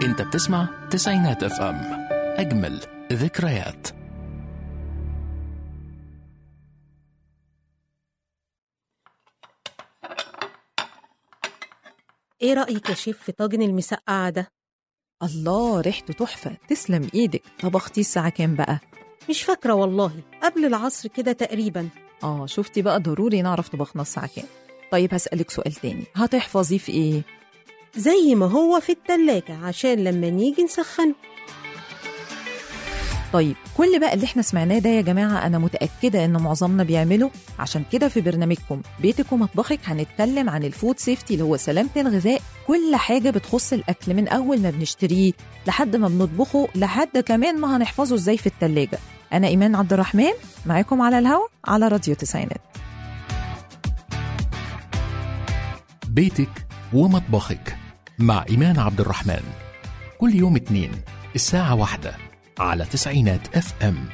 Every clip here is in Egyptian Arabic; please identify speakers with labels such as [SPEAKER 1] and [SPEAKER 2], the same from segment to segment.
[SPEAKER 1] انت بتسمع تسعينات اف ام اجمل ذكريات
[SPEAKER 2] ايه رأيك يا شيف في طاجن المسقعة ده؟
[SPEAKER 3] الله ريحته تحفة تسلم ايدك طبختيه الساعة كام بقى؟
[SPEAKER 2] مش فاكرة والله قبل العصر كده تقريبا
[SPEAKER 3] اه شفتي بقى ضروري نعرف طبخنا الساعة كام طيب هسألك سؤال تاني هتحفظيه في ايه؟
[SPEAKER 2] زي ما هو في التلاجة عشان لما نيجي نسخن
[SPEAKER 3] طيب كل بقى اللي احنا سمعناه ده يا جماعة أنا متأكدة إن معظمنا بيعمله عشان كده في برنامجكم بيتك ومطبخك هنتكلم عن الفود سيفتي اللي هو سلامة الغذاء كل حاجة بتخص الأكل من أول ما بنشتريه لحد ما بنطبخه لحد كمان ما هنحفظه إزاي في التلاجة أنا إيمان عبد الرحمن معاكم على الهوا على راديو تسعينات
[SPEAKER 1] بيتك ومطبخك مع إيمان عبد الرحمن كل يوم اتنين الساعة واحدة على تسعينات اف ام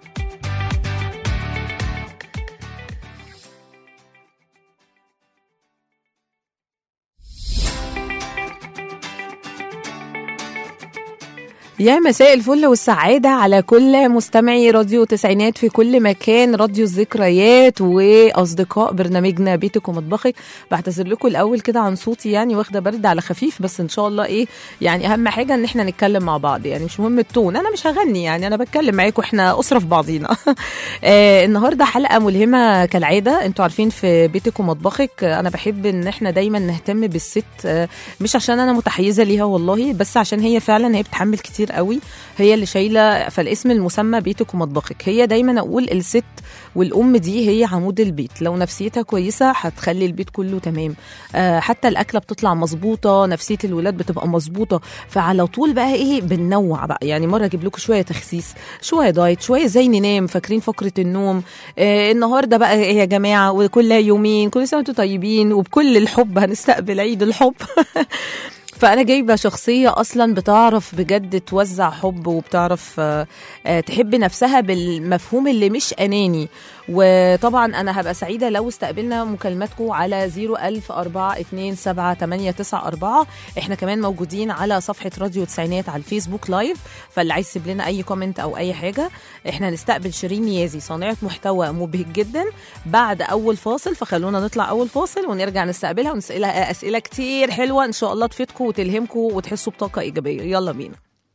[SPEAKER 3] يا مساء الفل والسعادة على كل مستمعي راديو تسعينات في كل مكان راديو الذكريات وأصدقاء برنامجنا بيتك ومطبخك بعتذر لكم الأول كده عن صوتي يعني واخدة برد على خفيف بس إن شاء الله إيه يعني أهم حاجة إن إحنا نتكلم مع بعض يعني مش مهم التون أنا مش هغني يعني أنا بتكلم معاكم إحنا أسرة في بعضينا آه النهاردة حلقة ملهمة كالعادة أنتوا عارفين في بيتك ومطبخك آه، أنا بحب إن إحنا دايما نهتم بالست آه مش عشان أنا متحيزة ليها والله بس عشان هي فعلا هي بتحمل كتير قوي هي اللي شايله فالاسم المسمى بيتك ومطبخك هي دايما اقول الست والام دي هي عمود البيت لو نفسيتها كويسه هتخلي البيت كله تمام آه حتى الاكله بتطلع مظبوطه نفسيه الولاد بتبقى مظبوطه فعلى طول بقى ايه بننوع بقى يعني مره اجيب لكم شويه تخسيس شويه دايت شويه ازاي ننام فاكرين فقره النوم آه النهارده بقى إيه يا جماعه وكل يومين كل سنه وانتم طيبين وبكل الحب هنستقبل عيد الحب فانا جايبه شخصيه اصلا بتعرف بجد توزع حب وبتعرف آه، آه، تحب نفسها بالمفهوم اللي مش اناني وطبعا انا هبقى سعيده لو استقبلنا مكالماتكم على 010427894 احنا كمان موجودين على صفحه راديو تسعينات على الفيسبوك لايف فاللي عايز يسيب لنا اي كومنت او اي حاجه احنا نستقبل شيرين نيازي صانعه محتوى مبهج جدا بعد اول فاصل فخلونا نطلع اول فاصل ونرجع نستقبلها ونسالها اسئله كتير حلوه ان شاء الله تفيدكم وتلهمكم وتحسوا بطاقه ايجابيه يلا بينا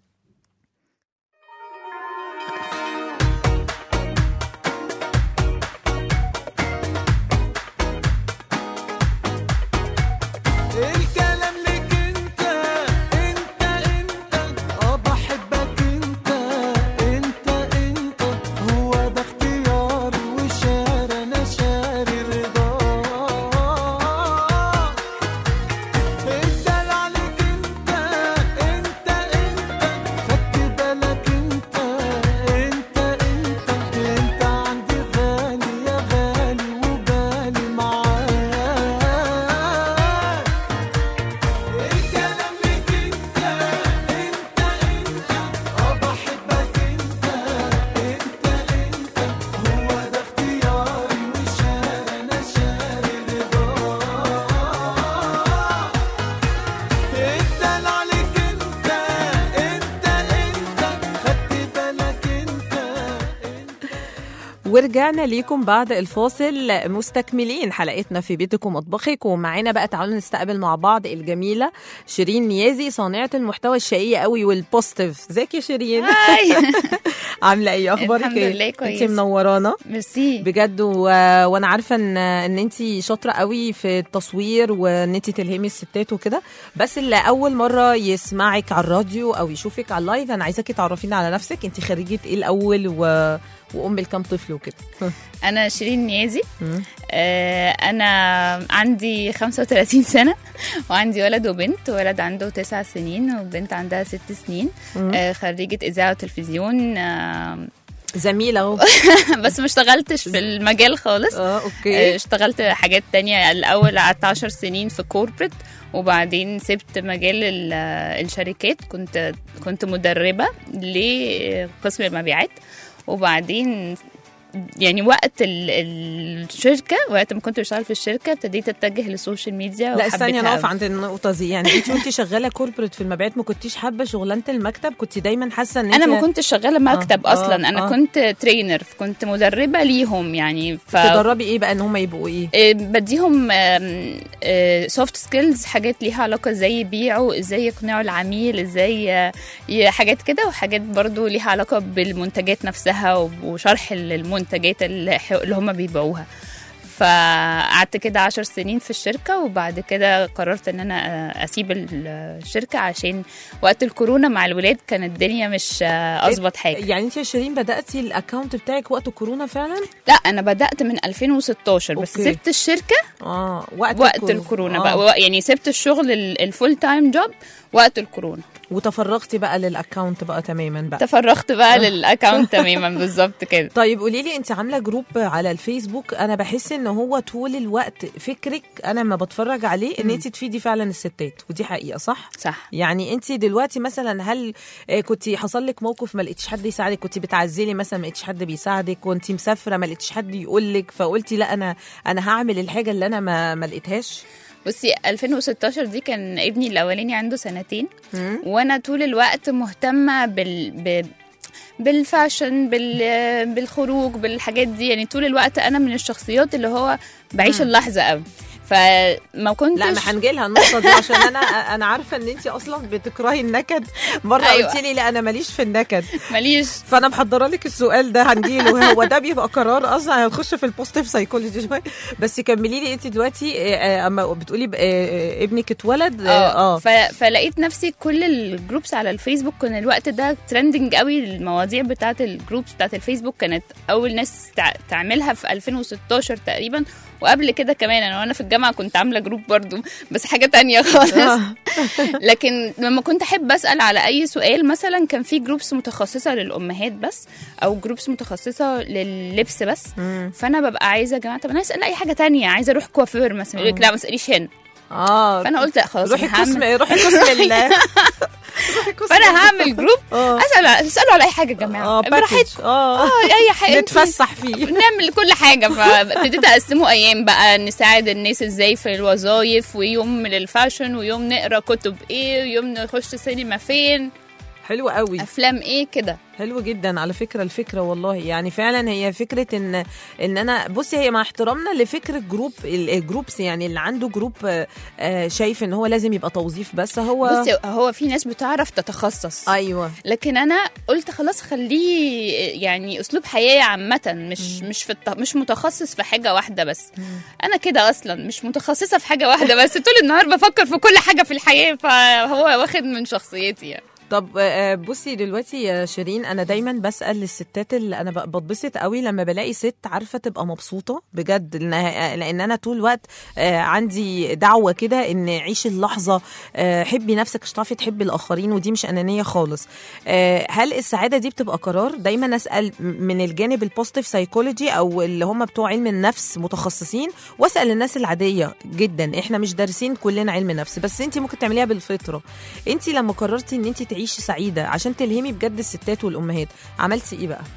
[SPEAKER 4] الكلام لك انت انت انت اه بحبك انت انت انت هو ده اختياري وشاري انا شاري رضاك الدلع عليك انت انت انت خدت بالك انت انت انت انت عندي غالي يا غالي وبالي معاك الكلام ليك انت انت انت اه بحبك انت انت انت هو ده اختياري وشاري انا شاري رضاك الدلع عليك انت انت انت خدت بالك انت انت
[SPEAKER 3] ورجعنا ليكم بعد الفاصل مستكملين حلقتنا في بيتك ومطبخك ومعانا بقى تعالوا نستقبل مع بعض الجميله شيرين نيازي صانعه المحتوى الشقيه قوي والبوزيتيف ازيك يا شيرين
[SPEAKER 5] هاي
[SPEAKER 3] عامله ايه اخبارك
[SPEAKER 5] الحمد
[SPEAKER 3] ايه
[SPEAKER 5] لله
[SPEAKER 3] انت
[SPEAKER 5] كويس.
[SPEAKER 3] منورانا
[SPEAKER 5] ميرسي
[SPEAKER 3] بجد و... وانا عارفه ان ان انت شاطره قوي في التصوير وان انت تلهمي الستات وكده بس اللي اول مره يسمعك على الراديو او يشوفك على اللايف انا عايزاكي تعرفينا على نفسك انت خريجه ايه الاول و... وام لكام طفل وكده
[SPEAKER 5] انا شيرين نيازي
[SPEAKER 3] مم.
[SPEAKER 5] آه انا عندي 35 سنه وعندي ولد وبنت ولد عنده تسع سنين وبنت عندها ست سنين
[SPEAKER 3] مم.
[SPEAKER 5] آه خريجه اذاعه وتلفزيون آه
[SPEAKER 3] زميله اهو
[SPEAKER 5] بس ما اشتغلتش في المجال خالص
[SPEAKER 3] اه
[SPEAKER 5] آه،
[SPEAKER 3] اوكي
[SPEAKER 5] اشتغلت حاجات تانية الأول قعدت عشر سنين في كوربريت وبعدين سبت مجال ال- الشركات كنت كنت مدربة لقسم المبيعات وبعدين يعني وقت ال- الشركه وقت ما كنت بشتغل في الشركه ابتديت اتجه للسوشيال ميديا
[SPEAKER 3] لا استني
[SPEAKER 5] وحبيتها
[SPEAKER 3] نقف
[SPEAKER 5] أوي.
[SPEAKER 3] عند النقطه دي يعني انت وانت شغاله كوربريت في المبيعات ما كنتيش حابه شغلانه المكتب كنت دايما حاسه ان
[SPEAKER 5] انا
[SPEAKER 3] انت
[SPEAKER 5] ما كنتش شغاله مكتب
[SPEAKER 3] آه،
[SPEAKER 5] اصلا انا
[SPEAKER 3] آه.
[SPEAKER 5] كنت ترينر كنت مدربه ليهم يعني ف
[SPEAKER 3] تدربي ايه بقى ان هم يبقوا ايه
[SPEAKER 5] آه، بديهم سوفت سكيلز حاجات ليها علاقه ازاي يبيعوا ازاي يقنعوا العميل ازاي آه، ي- حاجات كده وحاجات برضو ليها علاقه بالمنتجات نفسها وب- وشرح المنتجات اللي ح- اللي هم بيبيعوها فقعدت كده عشر سنين في الشركة وبعد كده قررت ان انا آه، اسيب الشركة عشان وقت الكورونا مع الولاد كانت الدنيا مش آه، اظبط حاجة
[SPEAKER 3] يعني انت يا شيرين بداتي الاكونت بتاعك وقت كورونا فعلا
[SPEAKER 5] لا انا بدأت من 2016 بس
[SPEAKER 3] أوكي.
[SPEAKER 5] سبت الشركة
[SPEAKER 3] اه وقت
[SPEAKER 5] وقت الكورونا
[SPEAKER 3] آه.
[SPEAKER 5] بقى و- يعني سبت الشغل ال- الفول تايم جوب وقت الكورونا
[SPEAKER 3] وتفرغتي بقى للاكونت بقى تماما بقى
[SPEAKER 5] تفرغت بقى للاكونت تماما بالظبط كده
[SPEAKER 3] طيب قولي لي انت عامله جروب على الفيسبوك انا بحس ان هو طول الوقت فكرك انا لما بتفرج عليه ان انت تفيدي فعلا الستات ودي حقيقه صح
[SPEAKER 5] صح
[SPEAKER 3] يعني انت دلوقتي مثلا هل آه، كنت حصل لك موقف ما لقيتيش حد يساعدك كنت بتعزلي مثلا ما لقيتيش حد بيساعدك كنت مسافره ما لقيتيش حد يقول لك فقلتي لا انا انا هعمل الحاجه اللي انا ما ما لقيتهاش
[SPEAKER 5] بصي 2016 دي كان ابني الاولاني عنده سنتين وانا طول الوقت مهتمه بال ب... بالفاشن بال... بالخروج بالحاجات دي يعني طول الوقت انا من الشخصيات اللي هو بعيش اللحظه قوي فما كنتش
[SPEAKER 3] لا ما هنجي لها النقطه دي عشان انا انا عارفه ان انت اصلا بتكرهي النكد مره
[SPEAKER 5] أيوة.
[SPEAKER 3] قلتي لي لا انا ماليش في النكد
[SPEAKER 5] ماليش
[SPEAKER 3] فانا محضره لك السؤال ده هنجيله هو ده بيبقى قرار اصلا هنخش في البوزيتيف سايكولوجي شويه بس كملي لي انت دلوقتي آه، آه، اما بتقولي ب- آه، آه، ابنك اتولد اه
[SPEAKER 5] اه
[SPEAKER 3] آه.
[SPEAKER 5] ف... فلقيت نفسي كل الجروبس على الفيسبوك كان الوقت ده ترندنج قوي المواضيع بتاعه الجروبس بتاعه الفيسبوك كانت اول ناس تع... تعملها في 2016 تقريبا وقبل كده كمان انا وانا في الجامعه كنت عامله جروب برضو بس حاجه تانية خالص
[SPEAKER 3] آه.
[SPEAKER 5] لكن لما كنت احب اسال على اي سؤال مثلا كان في جروبس متخصصه للامهات بس او جروبس متخصصه لللبس بس
[SPEAKER 3] مم.
[SPEAKER 5] فانا ببقى عايزه يا جماعه طب انا اسال اي حاجه تانية عايزه اروح كوافير مثلا يقول لك لا ما تساليش هنا
[SPEAKER 3] اه
[SPEAKER 5] فانا قلت لا خلاص
[SPEAKER 3] روحي
[SPEAKER 5] أنا هعمل-
[SPEAKER 3] قسم روحي قسم ال روحي قسم
[SPEAKER 5] فانا هعمل جروب
[SPEAKER 3] اه
[SPEAKER 5] اسال اسالوا على اي حاجه يا جماعه
[SPEAKER 3] اه
[SPEAKER 5] براحتكم
[SPEAKER 3] باكج اه
[SPEAKER 5] اه اي حاجه انتي-
[SPEAKER 3] نتفسح فيه
[SPEAKER 5] نعمل كل حاجه فابتديت اقسمه ايام بقى نساعد الناس ازاي في الوظايف ويوم للفاشن ويوم نقرا كتب ايه ويوم نخش سينما فين
[SPEAKER 3] حلو قوي
[SPEAKER 5] افلام ايه كده
[SPEAKER 3] حلو جدا على فكره الفكره والله يعني فعلا هي فكره ان ان انا بصي هي مع احترامنا لفكره جروب ال- الجروبس يعني اللي عنده جروب آه، آه، شايف ان هو لازم يبقى توظيف بس هو
[SPEAKER 5] بصي هو في ناس بتعرف تتخصص
[SPEAKER 3] ايوه
[SPEAKER 5] لكن انا قلت خلاص خليه يعني اسلوب حياه عامه مش مش في الت... مش متخصص في حاجه واحده بس انا كده اصلا مش متخصصه في حاجه واحده بس طول النهار بفكر في كل حاجه في الحياه فهو واخد من شخصيتي يعني
[SPEAKER 3] طب آه، بصي دلوقتي يا شيرين انا دايما بسال الستات اللي انا ب- بتبسط قوي لما بلاقي ست عارفه تبقى مبسوطه بجد لأنها- لان انا طول الوقت آه، عندي دعوه كده ان عيشي اللحظه آه، حبي نفسك مش تعرفي تحبي الاخرين ودي مش انانيه خالص آه، هل السعاده دي بتبقى قرار دايما اسال من الجانب البوزيتيف سايكولوجي او اللي هم بتوع علم النفس متخصصين واسال الناس العاديه جدا احنا مش دارسين كلنا علم نفس بس انت ممكن تعمليها بالفطره انت لما قررتي ان انت تعيشي سعيده عشان تلهمي بجد الستات والامهات عملتي ايه بقى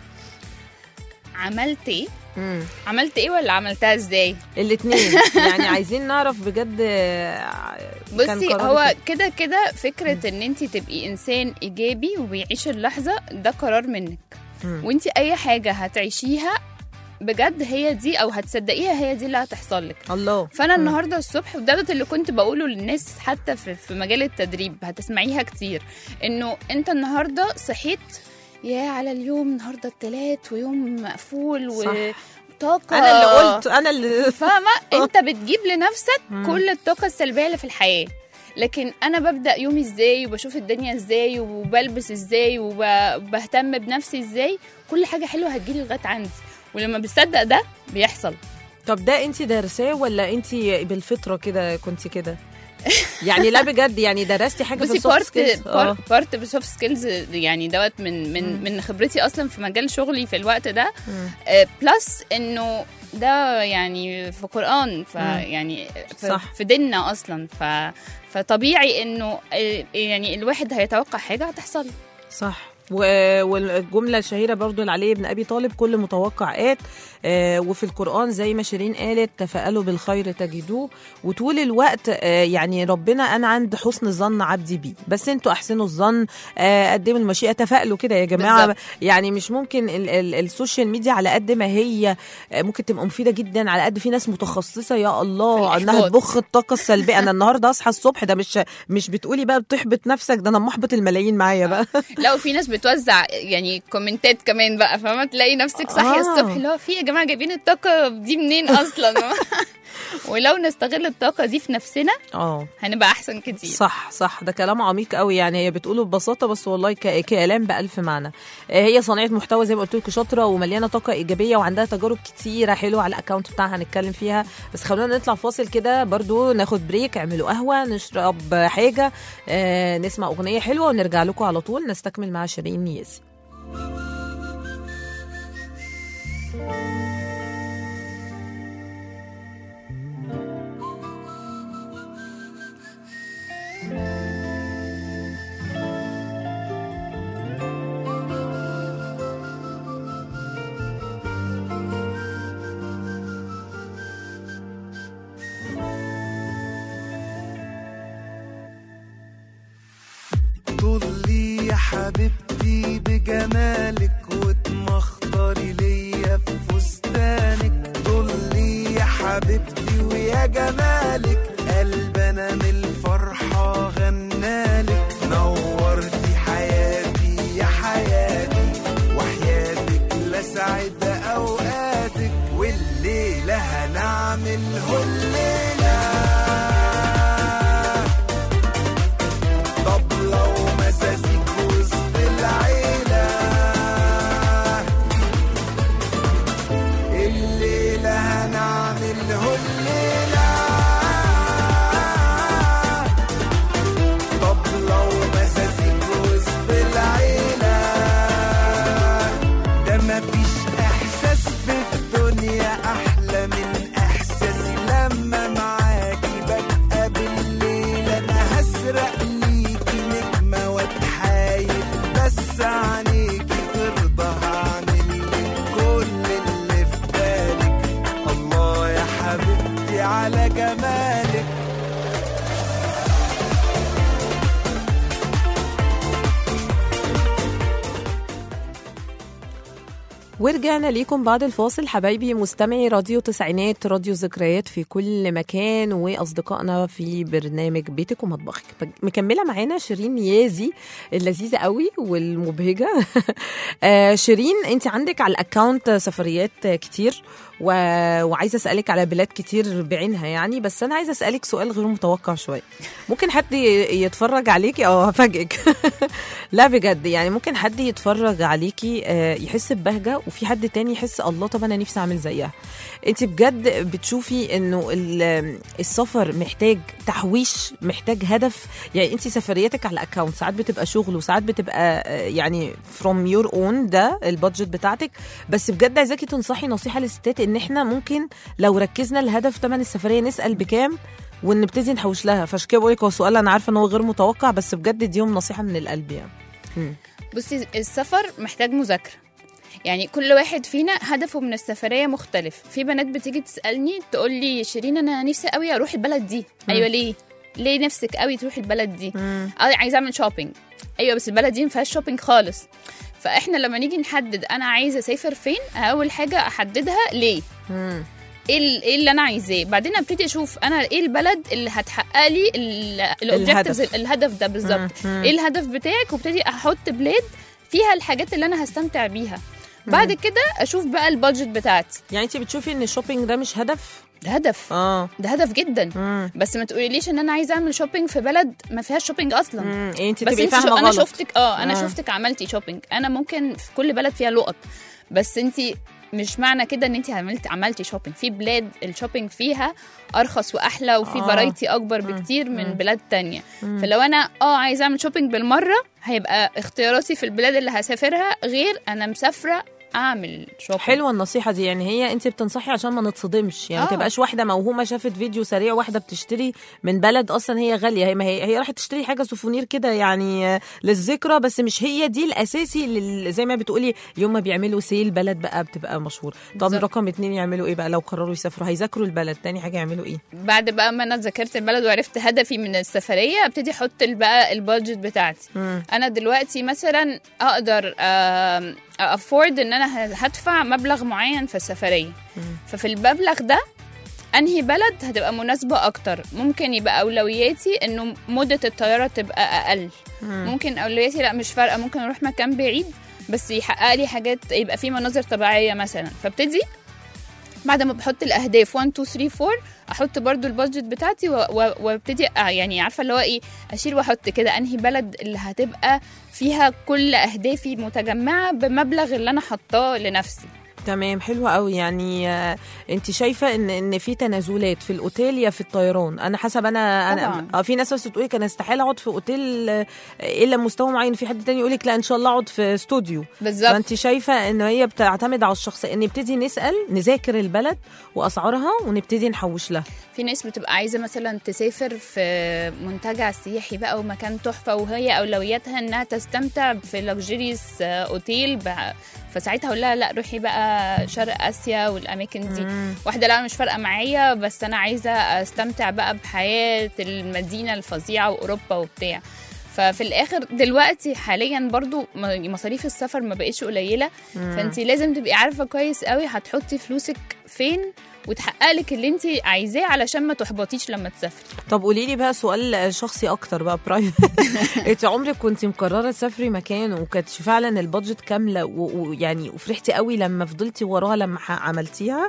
[SPEAKER 5] عملت ايه
[SPEAKER 3] امم
[SPEAKER 5] عملت ايه ولا عملتها ازاي
[SPEAKER 3] الاثنين يعني عايزين نعرف بجد آه، كان
[SPEAKER 5] بصي
[SPEAKER 3] قرارك
[SPEAKER 5] هو
[SPEAKER 3] إيه؟
[SPEAKER 5] كده كده فكره ان انت تبقي انسان ايجابي وبيعيش اللحظه ده قرار منك
[SPEAKER 3] مم.
[SPEAKER 5] وانت اي حاجه هتعيشيها بجد هي دي او هتصدقيها هي دي اللي هتحصل لك
[SPEAKER 3] الله
[SPEAKER 5] فانا
[SPEAKER 3] مم.
[SPEAKER 5] النهارده الصبح وده اللي كنت بقوله للناس حتى في, في مجال التدريب هتسمعيها كتير انه انت النهارده صحيت يا على اليوم النهارده التلات ويوم مقفول
[SPEAKER 3] صح.
[SPEAKER 5] وطاقه
[SPEAKER 3] انا اللي قلت انا اللي
[SPEAKER 5] فاهمه انت بتجيب لنفسك
[SPEAKER 3] مم.
[SPEAKER 5] كل الطاقه السلبيه اللي في الحياه لكن انا ببدا يومي ازاي وبشوف الدنيا ازاي وبلبس ازاي وبهتم بنفسي ازاي كل حاجه حلوه هتجيلي لغايه عندي ولما بتصدق ده بيحصل
[SPEAKER 3] طب ده انت دارساه ولا انت بالفطره كده كنت كده يعني لا بجد يعني درستي حاجه في
[SPEAKER 5] بصي
[SPEAKER 3] السوفت
[SPEAKER 5] بارت
[SPEAKER 3] سكيلز اه
[SPEAKER 5] بارت بسوفت سكيلز يعني دوت من من
[SPEAKER 3] مم.
[SPEAKER 5] من خبرتي اصلا في مجال شغلي في الوقت ده
[SPEAKER 3] مم.
[SPEAKER 5] بلس انه ده يعني في قران فيعني في,
[SPEAKER 3] صح.
[SPEAKER 5] في ديننا اصلا ف فطبيعي انه آه، يعني الواحد هيتوقع حاجه هتحصل
[SPEAKER 3] صح و- والجمله الشهيره برضو لعلي بن ابي طالب كل متوقع ات آه، وفي القران زي ما شيرين قالت تفائلوا بالخير تجدوه وطول الوقت آه، يعني ربنا انا عند حسن ظن عبدي بي بس انتوا احسنوا الظن آه، قدموا المشيئه تفائلوا كده يا جماعه
[SPEAKER 5] بالظبط.
[SPEAKER 3] يعني مش ممكن ال ال السوشيال ميديا على قد ما هي آه، ممكن تبقى مفيده جدا على قد في ناس متخصصه يا الله
[SPEAKER 5] في
[SPEAKER 3] انها
[SPEAKER 5] الإحباط.
[SPEAKER 3] تبخ الطاقه السلبيه انا النهارده اصحى الصبح ده مش مش بتقولي بقى بتحبط نفسك ده انا محبط الملايين معايا بقى
[SPEAKER 5] لا وفي ناس بتوزع يعني كومنتات كمان بقى فاهمه تلاقي نفسك صاحيه
[SPEAKER 3] آه.
[SPEAKER 5] الصبح اللي هو في يا جماعه جايبين الطاقه دي منين اصلا ولو نستغل الطاقه دي في نفسنا
[SPEAKER 3] اه
[SPEAKER 5] هنبقى احسن كتير
[SPEAKER 3] صح صح ده كلام عميق قوي يعني هي بتقوله ببساطه بس والله ك- كلام بألف معنى آه، هي صانعه محتوى زي ما قلت لكم شاطره ومليانه طاقه ايجابيه وعندها تجارب كتيره حلوه على الاكونت بتاعها هنتكلم فيها بس خلونا نطلع فاصل كده برضو ناخد بريك اعملوا قهوه نشرب حاجه آه، نسمع اغنيه حلوه ونرجع لكم على طول نستكمل مع شيرين نيازي
[SPEAKER 4] طلي يا حبيبتي بجمالك وتمخطري ليا في فستانك طلي يا حبيبتي ويا جمالك قلبنا من الفرحة غنالك نورتي حياتي يا حياتي وحياتك لسعد أوقاتك والليلة هنعمله الليلة طبلة ومزازيك وسط العيلة الليلة هنعمله الليلة طبلة ومزازيك وسط العيلة ده مفيش إحساس في الدنيا أحلى من إحساسي لما معاكي ببقى بالليل أنا هسرق ليكي نجمة واتحايل بس عينيكي ترضى هعمل لك كل اللي في بالك الله يا حبيبتي على جمالك
[SPEAKER 3] ورجعنا ليكم بعد الفاصل حبايبي مستمعي راديو تسعينات راديو ذكريات في كل مكان واصدقائنا في برنامج بيتك ومطبخك مكمله معانا شيرين نيازي اللذيذه قوي والمبهجه آه، شيرين انت عندك على الاكونت سفريات كتير و... وعايزه اسالك على بلاد كتير بعينها يعني بس انا عايزه اسالك سؤال غير متوقع شويه ممكن حد ي- يتفرج عليكي او هفاجئك لا بجد يعني ممكن حد يتفرج عليكي آه، يحس ببهجه وفي حد تاني يحس الله طب انا نفسي اعمل زيها انت بجد بتشوفي انه ال- السفر محتاج تحويش محتاج هدف يعني انت سفرياتك على الاكونت ساعات بتبقى شغل وساعات بتبقى آه، يعني فروم يور اون ده البادجت بتاعتك بس بجد عايزاكي تنصحي نصيحه للستات ان احنا ممكن لو ركزنا الهدف ثمن السفريه نسال بكام ونبتدي نحوش لها فعشان كده بقول لك هو سؤال انا عارفه ان هو غير متوقع بس بجد ديهم نصيحه من القلب يعني
[SPEAKER 5] بصي السفر محتاج مذاكره يعني كل واحد فينا هدفه من السفريه مختلف في بنات بتيجي تسالني تقول لي شيرين انا نفسي قوي اروح البلد دي ايوه ليه ليه نفسك قوي تروحي البلد دي اه عايزه اعمل شوبينج ايوه بس البلد دي ما فيهاش شوبينج خالص فاحنا لما نيجي نحدد انا عايزه اسافر فين اول حاجه احددها ليه
[SPEAKER 3] مم.
[SPEAKER 5] ايه ال- ايه اللي انا عايزاه بعدين ابتدي اشوف انا ايه البلد اللي هتحقق لي الاوبجكتيفز
[SPEAKER 3] الهدف.
[SPEAKER 5] الهدف ده بالظبط
[SPEAKER 3] مم.
[SPEAKER 5] ايه الهدف بتاعك وابتدي احط بلاد فيها الحاجات اللي انا هستمتع بيها بعد كده اشوف بقى البادجت بتاعتي
[SPEAKER 3] يعني انت بتشوفي ان الشوبينج ده مش هدف
[SPEAKER 5] ده هدف
[SPEAKER 3] اه
[SPEAKER 5] ده هدف جدا
[SPEAKER 3] مم.
[SPEAKER 5] بس ما تقوليليش ان انا عايزه اعمل شوبينج في بلد ما فيهاش شوبينج اصلا
[SPEAKER 3] مم. إيه انت
[SPEAKER 5] بس
[SPEAKER 3] تبقي
[SPEAKER 5] انت شو
[SPEAKER 3] فاهمه
[SPEAKER 5] انا
[SPEAKER 3] غلط
[SPEAKER 5] شفتك اه انا
[SPEAKER 3] آه.
[SPEAKER 5] شفتك عملتي شوبينج انا ممكن في كل بلد فيها لقط بس انت مش معنى كده ان انت عملتي عملتي شوبينج في بلاد الشوبينج فيها ارخص واحلى وفي
[SPEAKER 3] آه.
[SPEAKER 5] فرايتي اكبر بكتير من بلاد تانية فلو انا اه عايزه اعمل شوبينج بالمره هيبقى اختياراتي في البلاد اللي هسافرها غير انا مسافره اعمل شوبينج
[SPEAKER 3] حلوه النصيحه دي يعني هي انت بتنصحي عشان ما نتصدمش يعني ما
[SPEAKER 5] آه.
[SPEAKER 3] تبقاش واحده موهومه شافت فيديو سريع واحده بتشتري من بلد اصلا هي غاليه هي ما هي هي راحت تشتري حاجه سوفونير كده يعني آه، للذكرى بس مش هي دي الاساسي لل... زي ما بتقولي يوم ما بيعملوا سيل بلد بقى بتبقى مشهور طب
[SPEAKER 5] بالظبط.
[SPEAKER 3] رقم اتنين يعملوا ايه بقى لو قرروا يسافروا هيذاكروا البلد تاني حاجه يعملوا ايه
[SPEAKER 5] بعد بقى ما انا ذاكرت البلد وعرفت هدفي من السفريه ابتدي احط بقى البادجت بتاعتي
[SPEAKER 3] مم.
[SPEAKER 5] انا دلوقتي مثلا اقدر افورد ان انا ه- هدفع مبلغ معين في السفريه ففي المبلغ ده انهي بلد هتبقى مناسبه اكتر ممكن يبقى اولوياتي انه مده الطياره تبقى اقل ممكن اولوياتي لا مش فارقه ممكن اروح مكان بعيد بس يحقق لي حاجات يبقى فيه مناظر طبيعيه مثلا فابتدي بعد ما بحط الاهداف 1 2 3 4 احط برضو البادجت بتاعتي و- و- وابتدي أ- يعني عارفه اللي هو ايه اشيل واحط كده انهي بلد اللي هتبقى فيها كل اهدافي متجمعه بمبلغ اللي انا حطاه لنفسي
[SPEAKER 3] تمام حلو قوي يعني آه، انت شايفه ان ان في تنازلات في الاوتيل يا في الطيران انا حسب انا انا
[SPEAKER 5] طبعاً.
[SPEAKER 3] اه في ناس بس تقولي كان استحاله اقعد في اوتيل آه، الا مستوى معين في حد تاني يقولك لا ان شاء الله اقعد في استوديو
[SPEAKER 5] بالظبط
[SPEAKER 3] فانت شايفه ان هي بتعتمد على الشخص ان نبتدي نسال نذاكر البلد واسعارها ونبتدي نحوش لها
[SPEAKER 5] في ناس بتبقى عايزه مثلا تسافر في منتجع سياحي بقى ومكان تحفه وهي اولوياتها انها تستمتع في لوكجيريز اوتيل ب- فساعتها اقول لها لا روحي بقى شرق اسيا والاماكن دي واحده لا مش فارقه معايا بس انا عايزه استمتع بقى بحياه المدينه الفظيعه واوروبا وبتاع ففي الاخر دلوقتي حاليا برضو م- مصاريف السفر ما بقتش قليله فانت لازم تبقي عارفه كويس قوي هتحطي فلوسك فين وتحقق لك اللي انت عايزاه علشان ما تحبطيش لما تسافري
[SPEAKER 3] طب قولي لي بقى سؤال شخصي اكتر بقى برايفت انت عمرك كنت مقرره تسافري مكان وكانت فعلا البادجت كامله و- ويعني وفرحتي قوي لما فضلتي وراها لما ح- عملتيها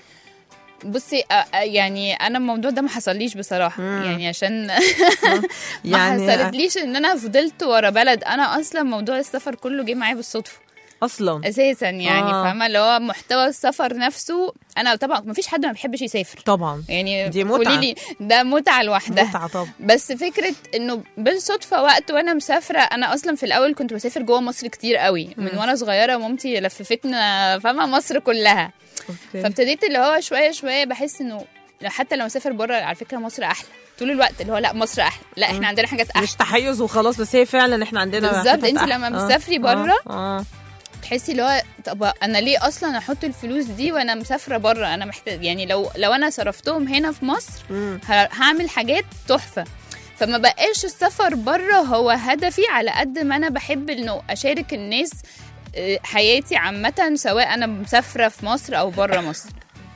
[SPEAKER 5] بصي آه، آه، يعني انا الموضوع ده ما حصليش بصراحه
[SPEAKER 3] مم.
[SPEAKER 5] يعني عشان ما
[SPEAKER 3] يعني
[SPEAKER 5] حصلتليش ان انا فضلت ورا بلد انا اصلا موضوع السفر كله جه معايا بالصدفه
[SPEAKER 3] اصلا
[SPEAKER 5] اساسا يعني
[SPEAKER 3] آه.
[SPEAKER 5] فاهمه اللي هو محتوى السفر نفسه انا طبعا ما فيش حد ما بيحبش يسافر
[SPEAKER 3] طبعا
[SPEAKER 5] يعني
[SPEAKER 3] دي متعة.
[SPEAKER 5] قولي لي ده متعه لوحدها
[SPEAKER 3] متعه طبعا
[SPEAKER 5] بس فكره انه بالصدفه وقت وانا مسافره انا اصلا في الاول كنت بسافر جوه مصر كتير قوي من وانا صغيره مامتي لففتنا فاهمه مصر كلها
[SPEAKER 3] اوكي
[SPEAKER 5] فابتديت اللي هو شويه شويه بحس انه حتى لو مسافر بره على فكره مصر احلى طول الوقت اللي هو لا مصر احلى لا احنا عندنا حاجات احلى
[SPEAKER 3] مش تحيز وخلاص بس هي فعلا احنا عندنا
[SPEAKER 5] بالظبط،
[SPEAKER 3] حتت
[SPEAKER 5] انت
[SPEAKER 3] أحلى.
[SPEAKER 5] لما
[SPEAKER 3] آه،
[SPEAKER 5] بتسافري
[SPEAKER 3] آه،
[SPEAKER 5] بره
[SPEAKER 3] اه
[SPEAKER 5] تحسي اللي هو طب انا ليه اصلا احط الفلوس دي وانا مسافره بره انا محتاج يعني لو لو انا صرفتهم هنا في مصر
[SPEAKER 3] مم.
[SPEAKER 5] ه- هعمل حاجات تحفه فما بقاش السفر بره هو هدفي على قد ما انا بحب انه اشارك الناس آه، حياتي عامة سواء أنا مسافرة في مصر أو بره مصر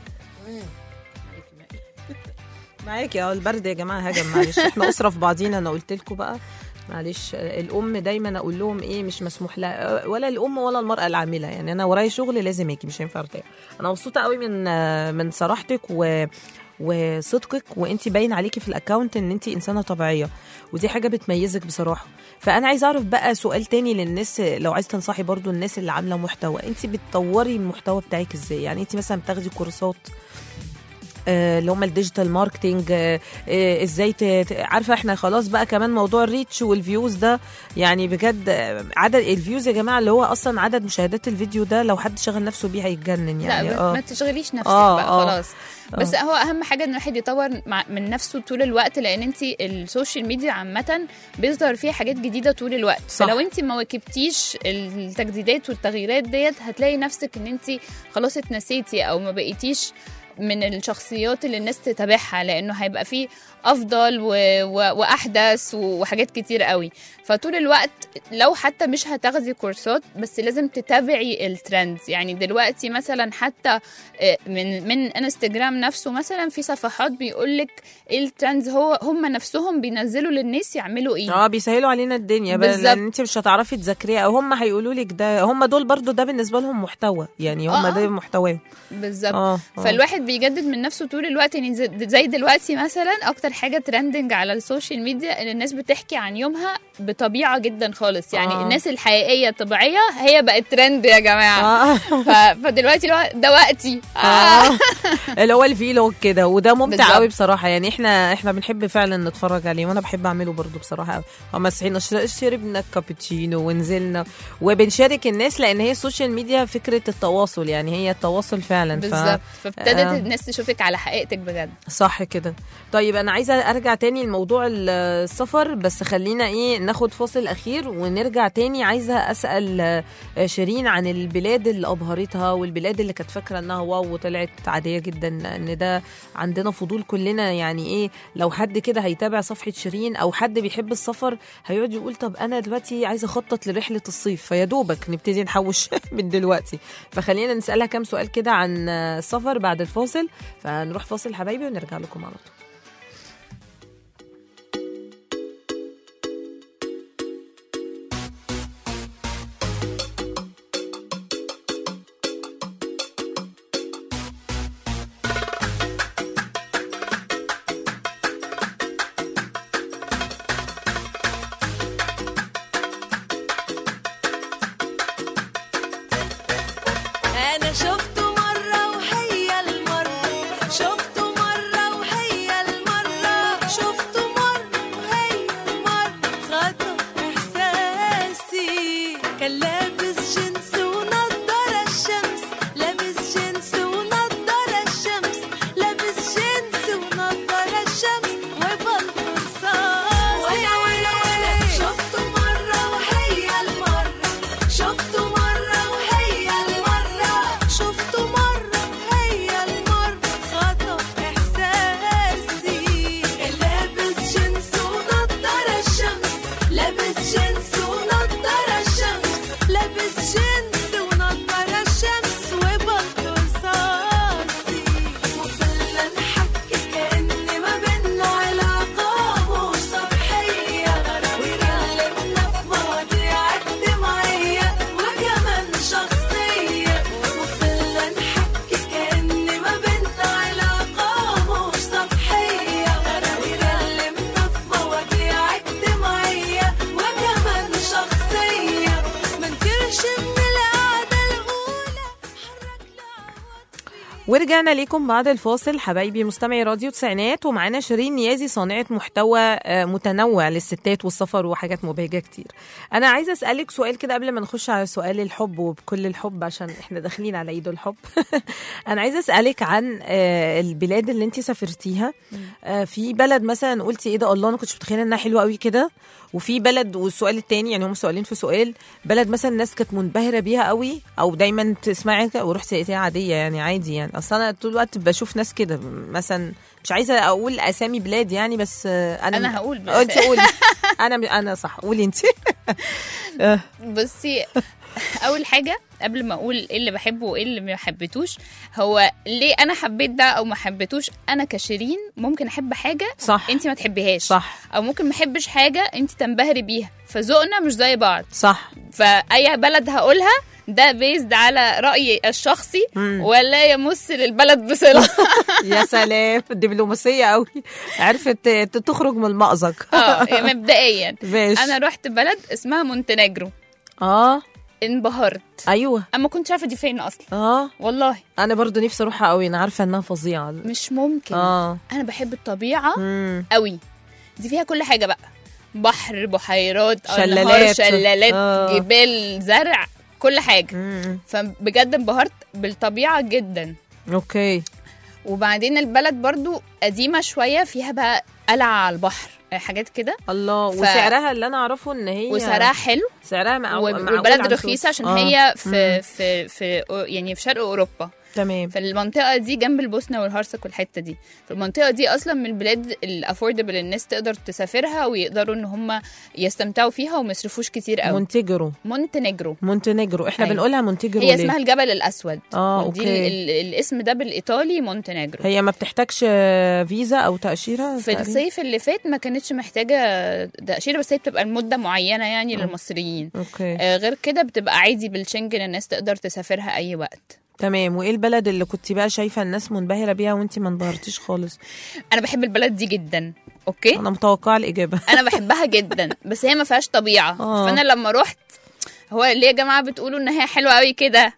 [SPEAKER 3] معاكي اه البرد يا جماعه هجم معلش احنا اسره في بعضينا انا قلت لكم بقى معلش آه، الام دايما اقول لهم ايه مش مسموح لها آه، ولا الام ولا المراه العامله يعني انا ورايا شغل لازم اجي مش هينفع ارتاح انا مبسوطه قوي من آه، من صراحتك و وصدقك وانت باين عليكي في الاكونت ان انت انسانه طبيعيه ودي حاجه بتميزك بصراحه فانا عايزه اعرف بقى سؤال تاني للناس لو عايز تنصحي برضو الناس اللي عامله محتوى انت بتطوري المحتوى بتاعك ازاي يعني انت مثلا بتاخدي كورسات آه، اللي هم الديجيتال ماركتينج آه، آه، ازاي ت- ت- عارفه احنا خلاص بقى كمان موضوع الريتش والفيوز ده يعني بجد آه، عدد الفيوز يا جماعه اللي هو اصلا عدد مشاهدات الفيديو ده لو حد شغل نفسه بيه هيتجنن يعني
[SPEAKER 5] لا ما-
[SPEAKER 3] اه
[SPEAKER 5] ما تشغليش نفسك
[SPEAKER 3] آه،
[SPEAKER 5] بقى
[SPEAKER 3] آه.
[SPEAKER 5] خلاص بس هو اهم حاجه ان الواحد يطور مع- من نفسه طول الوقت لان انت السوشيال ميديا عامه بيظهر فيها حاجات جديده طول الوقت
[SPEAKER 3] صح.
[SPEAKER 5] فلو انت ما واكبتيش التجديدات والتغييرات ديت هتلاقي نفسك ان انت خلاص اتنسيتي او ما بقيتيش من الشخصيات اللي الناس تتابعها لانه هيبقى فيه افضل و... و... واحدث وحاجات كتير قوي فطول الوقت لو حتى مش هتاخدي كورسات بس لازم تتابعي الترندز يعني دلوقتي مثلا حتى آه، من من انستجرام نفسه مثلا في صفحات بيقول لك ايه الترندز هو هم نفسهم بينزلوا للناس يعملوا ايه
[SPEAKER 3] اه بيسهلوا علينا الدنيا بقى
[SPEAKER 5] بالظبط.
[SPEAKER 3] لان انت مش هتعرفي تذاكريها او هم هيقولوا لك ده هم دول برضو ده بالنسبه لهم محتوى يعني هم
[SPEAKER 5] آه،
[SPEAKER 3] ده
[SPEAKER 5] آه.
[SPEAKER 3] محتواهم
[SPEAKER 5] بالظبط
[SPEAKER 3] اه آه.
[SPEAKER 5] فالواحد بيجدد من نفسه طول الوقت يعني زي- زي دلوقتي مثلا اكتر اكتر حاجه ترندنج على السوشيال ميديا ان الناس بتحكي عن يومها بطبيعه جدا خالص يعني
[SPEAKER 3] آه.
[SPEAKER 5] آه. الناس الحقيقيه الطبيعيه هي بقت ترند يا جماعه
[SPEAKER 3] آه.
[SPEAKER 5] ف... فدلوقتي اللي هو ده وقتي آه.
[SPEAKER 3] آه. اللي هو الفيلوج كده وده ممتع
[SPEAKER 5] بالظبط.
[SPEAKER 3] قوي بصراحه يعني احنا احنا بنحب فعلا نتفرج عليه وانا بحب اعمله برضو بصراحه قوي اما صحينا ش- شربنا كابتشينو ونزلنا وبنشارك الناس لان هي السوشيال ميديا فكره التواصل يعني هي التواصل فعلا ف-
[SPEAKER 5] بالظبط فابتدت
[SPEAKER 3] آه.
[SPEAKER 5] الناس تشوفك على حقيقتك بجد
[SPEAKER 3] صح كده طيب انا عايزه ارجع تاني لموضوع السفر بس خلينا ايه ناخد فاصل اخير ونرجع تاني عايزه اسال آه، شيرين عن البلاد اللي ابهرتها والبلاد اللي كانت فاكره انها واو وطلعت عاديه جدا ان ده عندنا فضول كلنا يعني ايه لو حد كده هيتابع صفحه شيرين او حد بيحب السفر هيقعد يقول طب انا دلوقتي عايزه اخطط لرحله الصيف فيا دوبك نبتدي نحوش من دلوقتي فخلينا نسالها كام سؤال كده عن آه، السفر بعد الفاصل فنروح فاصل حبايبي ونرجع لكم على طول
[SPEAKER 6] أنا شفته مرة وهي المرة شفته مرة وهي المرة شفته مرة وهي المرة خطف إحساسي كان لابس جينز ونضارة الشمس لابس جينز ونضارة الشمس لابس جينز ونضارة الشمس وبلطو رصاص وأنا وأنا وأنا شفته مرة وهي المرة شفته مرة وهي المرة شفته مرة وهي المرة خطف إحساسي لابس جينز ونضارة الشمس لابس جينز ونضارة الشمس لابس جينز ونضارة الشمس وبلطو رصاصي وصلنا نحكي كأن ما بينا علاقة مش سطحية وكلمنا في مواضيع اجتماعية وكمان شخصية وصلنا نحكي كأن ما بينا علاقة مش سطحية وكلمنا في مواضيع اجتماعية وكمان شخصية منكرش من القعدة الأولى حركنا
[SPEAKER 3] ورجعنا لكم بعد الفاصل حبايبي مستمعي راديو تسعينات ومعانا شيرين نيازي صانعة محتوى آه، متنوع للستات والسفر وحاجات مبهجة كتير أنا عايزة أسألك سؤال كده قبل ما نخش على سؤال الحب وبكل الحب عشان إحنا داخلين على عيد الحب أنا عايزة أسألك عن آه، البلاد اللي أنت سافرتيها آه، في بلد مثلا قلتي إيه ده الله أنا كنتش متخيلة إنها حلوة قوي كده وفي بلد والسؤال التاني يعني هم سؤالين في سؤال بلد مثلا الناس كانت منبهره بيها قوي او دايما تسمعي كده ورحت لقيتيها عاديه يعني عادي يعني اصل انا طول الوقت بشوف ناس كده مثلا مش عايزه اقول اسامي بلاد يعني بس آه، انا
[SPEAKER 5] انا هقول بس
[SPEAKER 3] انت قولي انا انا صح قولي انت
[SPEAKER 5] بصي اول حاجه قبل ما اقول ايه اللي بحبه وايه اللي ما حبيتوش هو ليه انا حبيت ده او ما حبيتوش انا كشيرين ممكن احب حاجه
[SPEAKER 3] صح
[SPEAKER 5] انت ما تحبيهاش
[SPEAKER 3] صح
[SPEAKER 5] او ممكن ما احبش حاجه انت تنبهري بيها فذوقنا مش زي بعض
[SPEAKER 3] صح
[SPEAKER 5] فاي بلد هقولها ده بيزد على رايي الشخصي
[SPEAKER 3] مم.
[SPEAKER 5] ولا يمس للبلد بصله
[SPEAKER 3] يا سلام دبلوماسيه قوي عرفت ت- تخرج من المأزق
[SPEAKER 5] اه مبدئيا
[SPEAKER 3] ماشي
[SPEAKER 5] انا رحت بلد اسمها مونتينيجرو
[SPEAKER 3] اه
[SPEAKER 5] انبهرت
[SPEAKER 3] ايوه
[SPEAKER 5] انا ما كنتش عارفه دي فين اصلا
[SPEAKER 3] اه
[SPEAKER 5] والله
[SPEAKER 3] انا برضو نفسي اروحها قوي انا عارفه انها فظيعه
[SPEAKER 5] مش ممكن
[SPEAKER 3] اه
[SPEAKER 5] انا بحب الطبيعه
[SPEAKER 3] مم.
[SPEAKER 5] قوي دي فيها كل حاجه بقى بحر بحيرات
[SPEAKER 3] شلالات.
[SPEAKER 5] انهار شلالات
[SPEAKER 3] آه.
[SPEAKER 5] جبال زرع كل حاجه
[SPEAKER 3] مم.
[SPEAKER 5] فبجد انبهرت بالطبيعه جدا
[SPEAKER 3] اوكي
[SPEAKER 5] وبعدين البلد برضو قديمه شويه فيها بقى قلعه على البحر حاجات كده
[SPEAKER 3] الله
[SPEAKER 5] ف-
[SPEAKER 3] وسعرها اللي انا اعرفه ان هي
[SPEAKER 5] وسعرها حلو
[SPEAKER 3] سعرها معقول معقول
[SPEAKER 5] والبلد
[SPEAKER 3] عن
[SPEAKER 5] رخيصه
[SPEAKER 3] سوس.
[SPEAKER 5] عشان
[SPEAKER 3] آه.
[SPEAKER 5] هي في
[SPEAKER 3] مم.
[SPEAKER 5] في في يعني في شرق اوروبا
[SPEAKER 3] تمام
[SPEAKER 5] في المنطقه دي جنب البوسنه والهرسك والحته دي فالمنطقه دي اصلا من البلاد الافوردبل الناس تقدر تسافرها ويقدروا ان هم يستمتعوا فيها وما يصرفوش كتير قوي
[SPEAKER 3] مونتيجرو
[SPEAKER 5] مونتينيجرو
[SPEAKER 3] مونتينيجرو احنا
[SPEAKER 5] أيوة.
[SPEAKER 3] بنقولها مونتيجرو
[SPEAKER 5] هي
[SPEAKER 3] ليه؟
[SPEAKER 5] اسمها الجبل الاسود
[SPEAKER 3] اه
[SPEAKER 5] دي
[SPEAKER 3] اوكي
[SPEAKER 5] ال- ال- الاسم ده بالايطالي مونتينيجرو
[SPEAKER 3] هي ما بتحتاجش آه، فيزا او تاشيره
[SPEAKER 5] في
[SPEAKER 3] تقريباً؟
[SPEAKER 5] الصيف اللي فات ما كانتش محتاجه تاشيره بس هي بتبقى لمده معينه يعني للمصريين
[SPEAKER 3] اوكي
[SPEAKER 5] آه، غير كده بتبقى عادي بالشنجن الناس تقدر تسافرها اي وقت
[SPEAKER 3] تمام وايه البلد اللي كنت بقى شايفه الناس منبهره بيها وانت ما انبهرتيش خالص
[SPEAKER 5] انا بحب البلد دي جدا اوكي
[SPEAKER 3] انا متوقعه الاجابه
[SPEAKER 5] انا بحبها جدا بس هي ما فيهاش طبيعه
[SPEAKER 3] آه.
[SPEAKER 5] فانا لما رحت هو ليه يا جماعه بتقولوا ان هي حلوه قوي كده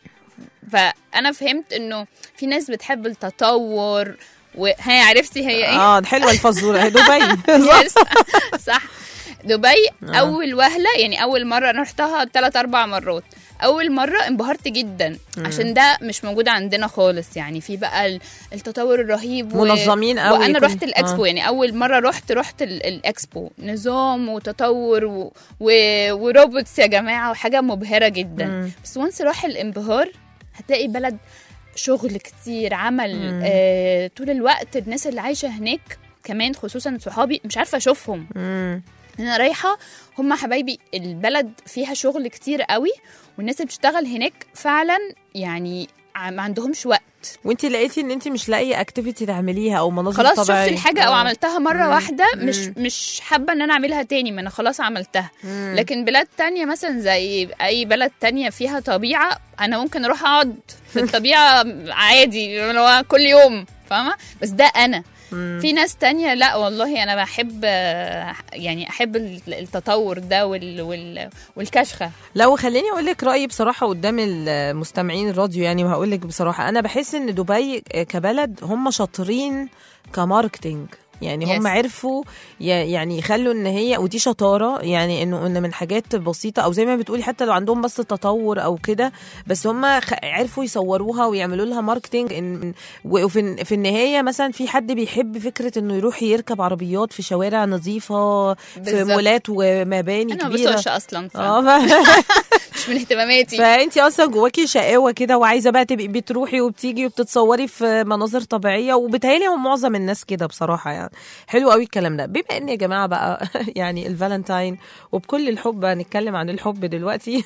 [SPEAKER 5] فانا فهمت انه في ناس بتحب التطور وهي عرفتي هي ايه
[SPEAKER 3] اه حلوه الفزوره هي دبي
[SPEAKER 5] يس. صح دبي اول وهله يعني اول مره انا رحتها ثلاث اربع مرات اول مره انبهرت جدا عشان ده مش موجود عندنا خالص يعني في بقى ال- التطور الرهيب
[SPEAKER 3] منظمين قوي
[SPEAKER 5] وانا
[SPEAKER 3] كل-
[SPEAKER 5] رحت الاكسبو
[SPEAKER 3] آه.
[SPEAKER 5] يعني اول مره رحت رحت ال- الاكسبو نظام وتطور و... و... وروبوتس يا جماعه وحاجه مبهره جدا
[SPEAKER 3] مم.
[SPEAKER 5] بس وانس راح الانبهار هتلاقي بلد شغل كتير عمل آه طول الوقت الناس اللي عايشه هناك كمان خصوصا صحابي مش عارفه اشوفهم
[SPEAKER 3] مم.
[SPEAKER 5] انا رايحه هم حبايبي البلد فيها شغل كتير قوي والناس اللي بتشتغل هناك فعلا يعني ع- ما عندهمش وقت
[SPEAKER 3] وانت لقيتي ان انت مش لاقيه اكتيفيتي تعمليها او مناظر
[SPEAKER 5] خلاص شفت
[SPEAKER 3] طبيعيه
[SPEAKER 5] الحاجه او
[SPEAKER 3] آه.
[SPEAKER 5] عملتها مره
[SPEAKER 3] مم.
[SPEAKER 5] واحده مش
[SPEAKER 3] مم.
[SPEAKER 5] مش حابه ان انا اعملها تاني ما انا خلاص عملتها
[SPEAKER 3] مم.
[SPEAKER 5] لكن بلاد تانية مثلا زي اي بلد تانية فيها طبيعه انا ممكن اروح اقعد في الطبيعه عادي اللي هو كل يوم فاهمه بس ده انا
[SPEAKER 3] مم.
[SPEAKER 5] في ناس تانية لا والله انا بحب آه، يعني احب التطور ده وال وال والكشخه
[SPEAKER 3] لو خليني اقول لك رايي بصراحه قدام المستمعين الراديو يعني وهقول لك بصراحه انا بحس ان دبي كبلد هم شاطرين كماركتينج يعني هم
[SPEAKER 5] Yes.
[SPEAKER 3] عرفوا ي- يعني يخلوا ان هي ودي شطاره يعني انه ان من حاجات بسيطه او زي ما بتقولي حتى لو عندهم بس تطور او كده بس هم خ- عرفوا يصوروها ويعملوا لها ماركتينج إن- وفي في النهايه مثلا في حد بيحب فكره انه يروح يركب عربيات في شوارع نظيفه في
[SPEAKER 5] بالظبط.
[SPEAKER 3] مولات ومباني
[SPEAKER 5] انا ما
[SPEAKER 3] كبيره
[SPEAKER 5] بسوقش اصلا ف-
[SPEAKER 3] اه ف-
[SPEAKER 5] مش من اهتماماتي
[SPEAKER 3] فانت اصلا جواكي شقاوه كده وعايزه بقى تبقي بتروحي وبتيجي وبتتصوري في مناظر طبيعيه وبالتالي هم معظم الناس كده بصراحه يعني حلو قوي الكلام ده بما ان يا جماعه بقى يعني الفالنتاين وبكل الحب هنتكلم عن الحب دلوقتي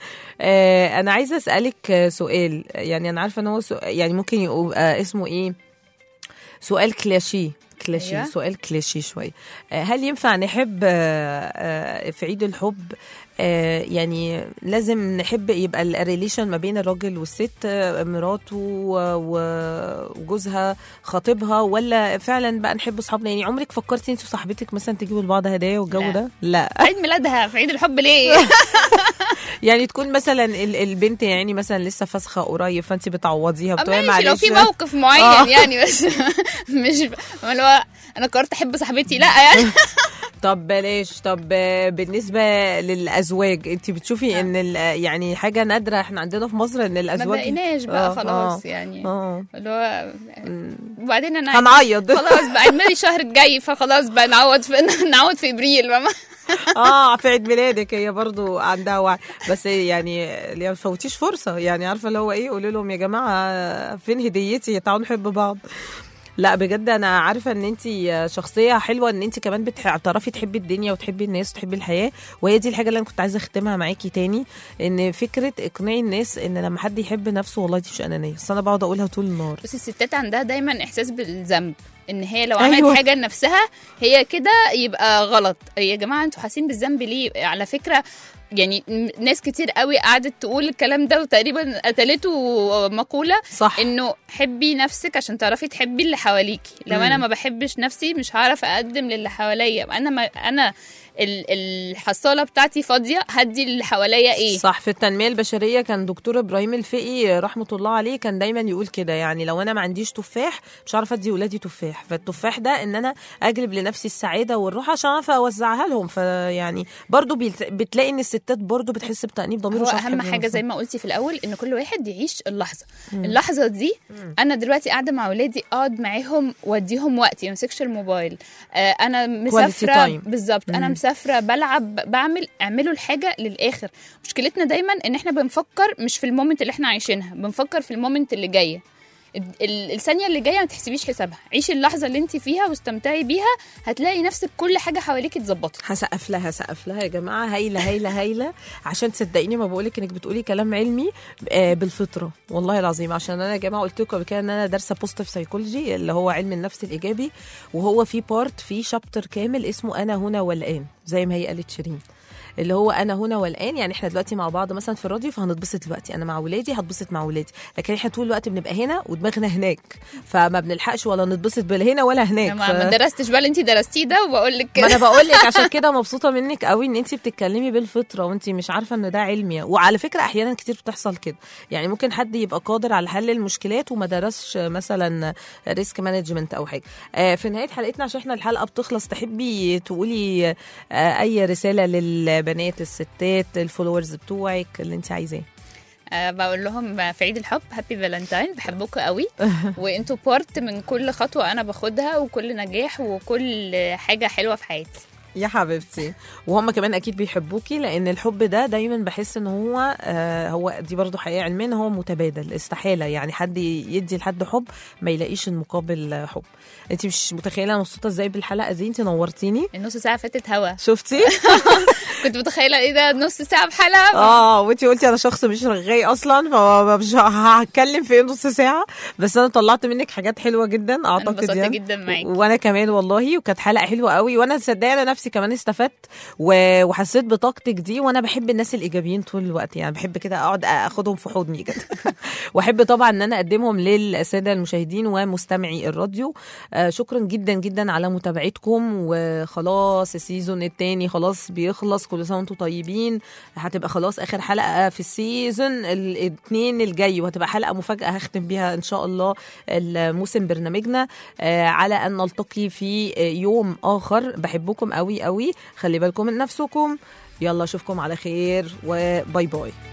[SPEAKER 3] آه، انا عايزه اسالك آه، سؤال يعني انا عارفه ان هو سؤال يعني ممكن يبقى اسمه ايه سؤال كلاشيه كلاشيه
[SPEAKER 5] أيوة.
[SPEAKER 3] سؤال كلاشيه شويه آه، هل ينفع نحب آه، آه، في عيد الحب آه، يعني لازم نحب يبقى الريليشن ما بين الراجل والست آه، مراته و- و- وجوزها خطيبها ولا فعلا بقى نحب اصحابنا يعني عمرك فكرتي انت وصاحبتك مثلا تجيبوا لبعض هدايا والجو
[SPEAKER 5] لا.
[SPEAKER 3] ده لا
[SPEAKER 5] عيد ميلادها في عيد الحب ليه
[SPEAKER 3] يعني تكون مثلا ال- البنت يعني مثلا لسه فاسخه قريب فانت بتعوضيها بتقولي
[SPEAKER 5] ماشي لو
[SPEAKER 3] معلش
[SPEAKER 5] في موقف معين
[SPEAKER 3] آه.
[SPEAKER 5] يعني بس مش اللي هو انا قررت احب صاحبتي لا يعني
[SPEAKER 3] طب بلاش طب آه، بالنسبه للازواج انت بتشوفي ان ال- يعني حاجه نادره احنا عندنا في مصر ان
[SPEAKER 5] ما
[SPEAKER 3] الازواج
[SPEAKER 5] بقيناش بقى
[SPEAKER 3] آه،
[SPEAKER 5] خلاص
[SPEAKER 3] آه.
[SPEAKER 5] يعني
[SPEAKER 3] اه
[SPEAKER 5] اللي هو وبعدين انا
[SPEAKER 3] هنعيط
[SPEAKER 5] خلاص بقى عيد ميلادي الشهر الجاي فخلاص بقى نعوض في نعوض في ابريل فاهمة؟
[SPEAKER 3] اه في عيد ميلادك هي برضو عندها وعي بس يعني اللي ما تفوتيش فرصه يعني عارفه اللي هو ايه قولوا لهم يا جماعه فين هديتي تعالوا نحب بعض لا بجد انا عارفه ان انت شخصيه حلوه ان انت كمان بتعرفي تحبي الدنيا وتحبي الناس وتحبي الحياه وهي دي الحاجه اللي انا كنت عايزه اختمها معاكي تاني ان فكره اقناعي الناس ان لما حد يحب نفسه والله دي مش انانيه بس انا بقعد اقولها طول النهار
[SPEAKER 5] بس الستات عندها دايما احساس بالذنب ان هي لو
[SPEAKER 3] أيوة.
[SPEAKER 5] عملت أيوة. حاجه لنفسها هي كده يبقى غلط يا جماعه انتوا حاسين بالذنب ليه على فكره يعني م- ناس كتير قوي قعدت تقول الكلام ده وتقريبا قتلته مقوله
[SPEAKER 3] صح
[SPEAKER 5] انه حبي نفسك عشان تعرفي تحبي اللي حواليكي لو
[SPEAKER 3] مم.
[SPEAKER 5] انا ما بحبش نفسي مش هعرف اقدم للي حواليا انا ما انا ال- الحصاله بتاعتي فاضيه هدي اللي حواليا ايه
[SPEAKER 3] صح في التنميه البشريه كان دكتور ابراهيم الفقي رحمه الله عليه كان دايما يقول كده يعني لو انا ما عنديش تفاح مش عارفه ادي ولادي تفاح فالتفاح ده ان انا اجلب لنفسي السعاده والراحه عشان اعرف اوزعها لهم فيعني برضو بيت- بتلاقي ان الستات برضو بتحس بتانيب ضمير
[SPEAKER 5] هو
[SPEAKER 3] مش عارفة
[SPEAKER 5] اهم
[SPEAKER 3] تحب
[SPEAKER 5] حاجه
[SPEAKER 3] نفسها.
[SPEAKER 5] زي ما قلتي في الاول ان كل واحد يعيش اللحظه اللحظه دي انا دلوقتي قاعده مع اولادي اقعد معاهم واديهم وقتي ما امسكش الموبايل آه انا مسافره
[SPEAKER 3] time.
[SPEAKER 5] بالظبط انا مسافره بلعب بعمل اعملوا الحاجه للاخر مشكلتنا دايما ان احنا بنفكر مش في المومنت اللي احنا عايشينها بنفكر في المومنت اللي جايه ال- ال- الثانيه اللي جايه ما تحسبيش حسابها عيشي اللحظه اللي انت فيها واستمتعي بيها هتلاقي نفسك كل حاجه حواليك اتظبطت
[SPEAKER 3] هسقف لها هسقف لها يا جماعه هايله هايله هايله عشان تصدقيني ما بقولك انك بتقولي كلام علمي آه، بالفطره والله العظيم عشان انا يا جماعه قلت لكم قبل كده ان انا دارسه بوزيتيف سايكولوجي اللي هو علم النفس الايجابي وهو في بارت في شابتر كامل اسمه انا هنا والان زي ما هي قالت شيرين اللي هو انا هنا والان يعني احنا دلوقتي مع بعض مثلا في الراديو فهنتبسط دلوقتي انا مع ولادي هتبسط مع ولادي لكن احنا طول الوقت بنبقى هنا ودماغنا هناك فما بنلحقش ولا نتبسط بلا هنا ولا هناك
[SPEAKER 5] ما
[SPEAKER 3] ف...
[SPEAKER 5] ما درستش بقى اللي انت درستيه ده وبقول لك
[SPEAKER 3] ما
[SPEAKER 5] كده
[SPEAKER 3] انا بقول لك عشان كده مبسوطه منك قوي ان انت بتتكلمي بالفطره وانت مش عارفه ان ده علمي وعلى فكره احيانا كتير بتحصل كده يعني ممكن حد يبقى قادر على حل المشكلات وما درسش مثلا ريسك مانجمنت او حاجه آه، في نهايه حلقتنا عشان احنا الحلقه بتخلص تحبي تقولي آه، اي رساله للبنات الستات الفولورز بتوعك اللي انت عايزاه
[SPEAKER 5] آه، بقول لهم في عيد الحب هابي فالنتاين بحبكم قوي وانتوا بارت من كل خطوه انا باخدها وكل نجاح وكل حاجه حلوه في حياتي
[SPEAKER 3] يا حبيبتي وهم كمان اكيد بيحبوكي لان الحب ده دايما بحس ان هو آه هو دي برضو حقيقه علميا هو متبادل استحاله يعني حد يدي لحد حب ما يلاقيش المقابل حب انت مش متخيله أنا مبسوطه ازاي بالحلقه دي انت نورتيني
[SPEAKER 5] النص ساعه فاتت هوا
[SPEAKER 3] شفتي
[SPEAKER 5] كنت متخيله ايه ده نص ساعه بحلقه
[SPEAKER 3] اه وانت قلتي انا شخص مش رغاي اصلا فمش هتكلم في نص ساعه بس انا طلعت منك حاجات حلوه جدا
[SPEAKER 5] انا
[SPEAKER 3] اعتقد
[SPEAKER 5] انبسطت
[SPEAKER 3] يعني
[SPEAKER 5] جدا معاكي
[SPEAKER 3] وانا كمان والله وكانت حلقه حلوه قوي وانا صدقني انا نفسي كمان استفدت و- وحسيت بطاقتك دي وانا بحب الناس الايجابيين طول الوقت يعني بحب كده اقعد اخدهم في حضني كده واحب طبعا ان انا اقدمهم للساده المشاهدين ومستمعي الراديو آه، شكرا جدا جدا على متابعتكم وخلاص السيزون الثاني خلاص بيخلص كل سنه وانتم طيبين هتبقى خلاص اخر حلقه في السيزون الاثنين الجاي وهتبقى حلقه مفاجاه هختم بيها ان شاء الله الموسم برنامجنا آه، على ان نلتقي في آه، يوم اخر بحبكم قوي قوي خلي بالكم من نفسكم يلا اشوفكم على خير وباي باي